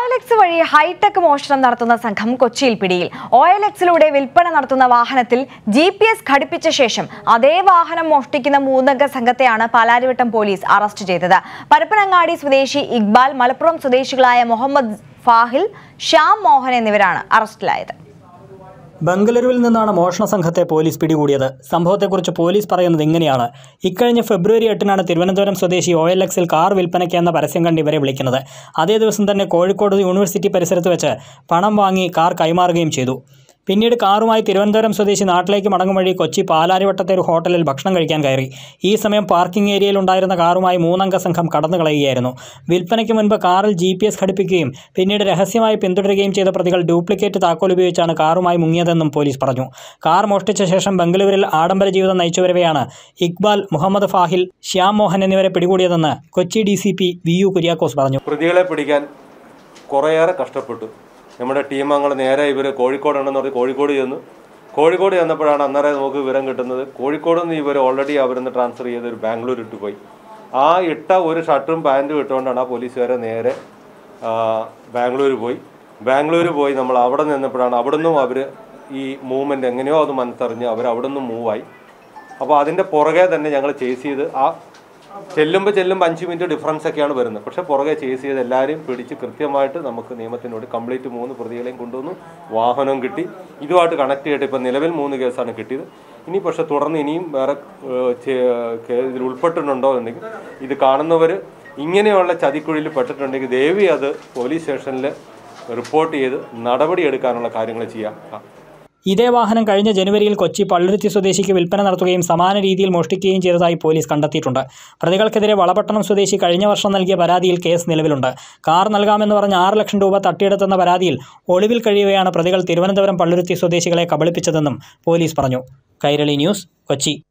X വഴി hi tech മോഷണം നടത്തുന്ന സംഘം കൊച്ചിയിൽ പിടിയിൽ ഒ എൽ എക്സിലൂടെ വിൽപ്പന നടത്തുന്ന വാഹനത്തിൽ ജി പി എസ് ഘടിപ്പിച്ച ശേഷം അതേ വാഹനം മോഷ്ടിക്കുന്ന മൂന്നംഗ സംഘത്തെയാണ് പാലാരിവട്ടം പോലീസ് അറസ്റ്റ് ചെയ്തത് പരപ്പനങ്ങാടി സ്വദേശി ഇക്ബാൽ മലപ്പുറം സ്വദേശികളായ മുഹമ്മദ് ഫാഹിൽ ശ്യാം മോഹൻ എന്നിവരാണ് അറസ്റ്റിലായത് ബംഗളൂരുവിൽ നിന്നാണ് മോഷണ സംഘത്തെ പോലീസ് പിടികൂടിയത് സംഭവത്തെക്കുറിച്ച് പോലീസ് പറയുന്നത് ഇങ്ങനെയാണ് ഇക്കഴിഞ്ഞ ഫെബ്രുവരി എട്ടിനാണ് തിരുവനന്തപുരം സ്വദേശി ഒ എൽ എക്സിൽ കാർ വിൽപ്പനയ്ക്ക് എന്ന പരസ്യം കണ്ട് ഇവരെ വിളിക്കുന്നത് അതേ ദിവസം തന്നെ കോഴിക്കോട് യൂണിവേഴ്സിറ്റി പരിസരത്ത് വെച്ച് പണം വാങ്ങി കാർ കൈമാറുകയും ചെയ്തു പിന്നീട് കാറുമായി തിരുവനന്തപുരം സ്വദേശി നാട്ടിലേക്ക് മടങ്ങും വഴി കൊച്ചി പാലാരിവട്ടത്തെ ഒരു ഹോട്ടലിൽ ഭക്ഷണം കഴിക്കാൻ കയറി ഈ സമയം പാർക്കിംഗ് ഏരിയയിൽ ഉണ്ടായിരുന്ന കാറുമായി മൂന്നംഗ സംഘം കടന്നു കളയുകയായിരുന്നു വിൽപ്പനയ്ക്ക് മുൻപ് കാറിൽ ജി പി എസ് ഘടിപ്പിക്കുകയും പിന്നീട് രഹസ്യമായി പിന്തുടരുകയും ചെയ്ത പ്രതികൾ ഡ്യൂപ്ലിക്കേറ്റ് താക്കോൽ ഉപയോഗിച്ചാണ് കാറുമായി മുങ്ങിയതെന്നും പോലീസ് പറഞ്ഞു കാർ മോഷ്ടിച്ച ശേഷം ബംഗളൂരിൽ ആഡംബര ജീവിതം നയിച്ചുവരവെയാണ് ഇക്ബാൽ മുഹമ്മദ് ഫാഹിൽ ശ്യാം മോഹൻ എന്നിവരെ പിടികൂടിയതെന്ന് Kochi D C P V U Kuriakose പറഞ്ഞു പ്രതികളെ പിടിക്കാൻ കുറേയേറെ കഷ്ടപ്പെട്ടു നമ്മുടെ ടീം അംഗങ്ങൾ നേരെ ഇവർ കോഴിക്കോടാണെന്ന് പറഞ്ഞ് കോഴിക്കോട് ചെന്നു കോഴിക്കോട് ചെന്നപ്പോഴാണ് അന്നേരം നമുക്ക് വിവരം കിട്ടുന്നത് കോഴിക്കോട് നിന്ന് ഇവർ ഓൾറെഡി അവരിന്ന് ട്രാൻസ്ഫർ ചെയ്ത് ഒരു ബാംഗ്ലൂർ ഇട്ട് പോയി ആ ഇട്ട ഒരു ഷർട്ടും പാൻറ്റും ഇട്ടുകൊണ്ടാണ് ആ പോലീസുകാരെ നേരെ ആ, ബാംഗ്ലൂർ പോയി ബാംഗ്ലൂർ പോയി നമ്മൾ അവിടെ നിന്നപ്പോഴാണ് അവിടെ നിന്നും അവർ ഈ മൂവ്മെൻറ്റ് എങ്ങനെയോ അത് മനസ്സറിഞ്ഞ് അവർ അവിടെ നിന്നും മൂവായി അപ്പോൾ അതിൻ്റെ പുറകെ തന്നെ ഞങ്ങൾ ചേസ് ചെയ്ത് ആ ചെല്ലുമ്പോൾ ചെല്ലുമ്പോൾ അഞ്ച് മിനിറ്റ് ഡിഫറൻസ് ഒക്കെയാണ് വരുന്നത് പക്ഷെ പുറകെ ചേസ് ചെയ്ത് എല്ലാവരെയും പിടിച്ച് കൃത്യമായിട്ട് നമുക്ക് നിയമത്തിനോട് കംപ്ലീറ്റ് മൂന്ന് പ്രതികളെയും കൊണ്ടുവന്നു വാഹനവും കിട്ടി ഇതുമായിട്ട് കണക്ട് ചെയ്തിട്ട് ഇപ്പം നിലവിൽ മൂന്ന് കേസാണ് കിട്ടിയത് ഇനി പക്ഷെ തുടർന്ന് ഇനിയും വേറെ ഏഹ്, ചെ- കേ- ഇതിൽ ഉൾപ്പെട്ടിട്ടുണ്ടോ എന്നുണ്ടെങ്കിൽ ഇത് കാണുന്നവർ ഇങ്ങനെയുള്ള ചതിക്കുഴിയിൽ പെട്ടിട്ടുണ്ടെങ്കിൽ ദേവി അത് പോലീസ് സ്റ്റേഷനിൽ റിപ്പോർട്ട് ചെയ്ത് നടപടി എടുക്കാനുള്ള കാര്യങ്ങൾ ചെയ്യാം ആ. ഇതേ വാഹനം കഴിഞ്ഞ ജനുവരിയിൽ കൊച്ചി പള്ളുരുത്തി സ്വദേശിക്ക് വിൽപ്പന നടത്തുകയും സമാന രീതിയിൽ മോഷ്ടിക്കുകയും ചെയ്തതായി പോലീസ് കണ്ടെത്തിയിട്ടുണ്ട് പ്രതികൾക്കെതിരെ വളപട്ടണം സ്വദേശി കഴിഞ്ഞ വർഷം നൽകിയ പരാതിയിൽ കേസ് നിലവിലുണ്ട് കാർ നൽകാമെന്ന് പറഞ്ഞ് ആറ് ലക്ഷം രൂപ തട്ടിയെടുത്തെന്ന പരാതിയിൽ ഒളിവിൽ കഴിയവെയാണ് പ്രതികൾ തിരുവനന്തപുരം പള്ളുരുത്തി സ്വദേശികളെ കബളിപ്പിച്ചതെന്നും പോലീസ് പറഞ്ഞു കൈരളി ന്യൂസ് കൊച്ചി